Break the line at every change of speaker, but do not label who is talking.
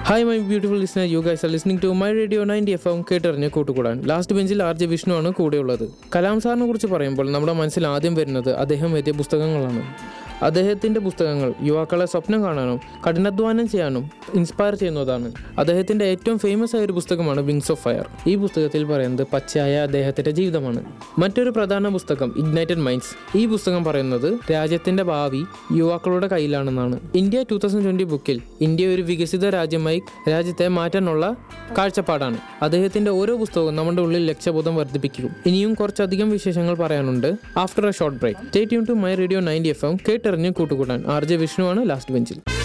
hi my beautiful listener you guys are listening to my radio ninety F M കേട്ടറിഞ്ഞ് കൂട്ടുകൂടാൻ last ബെഞ്ചിൽ R J Vishnu ആണ് കൂടെയുള്ളത് കലാം സാറിനെ കുറിച്ച് പറയുമ്പോൾ നമ്മുടെ മനസ്സിൽ ആദ്യം വരുന്നത് അദ്ദേഹം എഴുതിയ പുസ്തകങ്ങളാണ് അദ്ദേഹത്തിൻ്റെ പുസ്തകങ്ങൾ യുവാക്കളെ സ്വപ്നം കാണാനും കഠിനാധ്വാനം ചെയ്യാനും ഇൻസ്പയർ ചെയ്യുന്നതാണ് അദ്ദേഹത്തിൻ്റെ ഏറ്റവും ഫേമസ് ആയ ഒരു പുസ്തകമാണ് വിങ്സ് ഓഫ് ഫയർ ഈ പുസ്തകത്തിൽ പറയുന്നത് പച്ചയായ അദ്ദേഹത്തിൻ്റെ ജീവിതമാണ് മറ്റൊരു പ്രധാന പുസ്തകം ഇഗ്നൈറ്റഡ് മൈൻഡ്സ് ഈ പുസ്തകം പറയുന്നത് രാജ്യത്തിൻ്റെ ഭാവി യുവാക്കളുടെ കയ്യിലാണെന്നാണ് ഇന്ത്യ ടൂ തൗസൻഡ് ട്വൻറ്റി ബുക്കിൽ ഇന്ത്യ ഒരു വികസിത രാജ്യമായി രാജ്യത്തെ മാറ്റാനുള്ള കാഴ്ചപ്പാടാണ് അദ്ദേഹത്തിൻ്റെ ഓരോ പുസ്തകവും നമ്മുടെ ഉള്ളിൽ ലക്ഷ്യബോധം വർദ്ധിപ്പിക്കും ഇനിയും കുറച്ചധികം വിശേഷങ്ങൾ പറയാനുണ്ട് after a short break stay tune to my radio ninety F M കേട്ടറിഞ്ഞ് കൂട്ടുകൂടാൻ ആർ ജെ വിഷ്ണുവാണ് ലാസ്റ്റ് ബെഞ്ചിൽ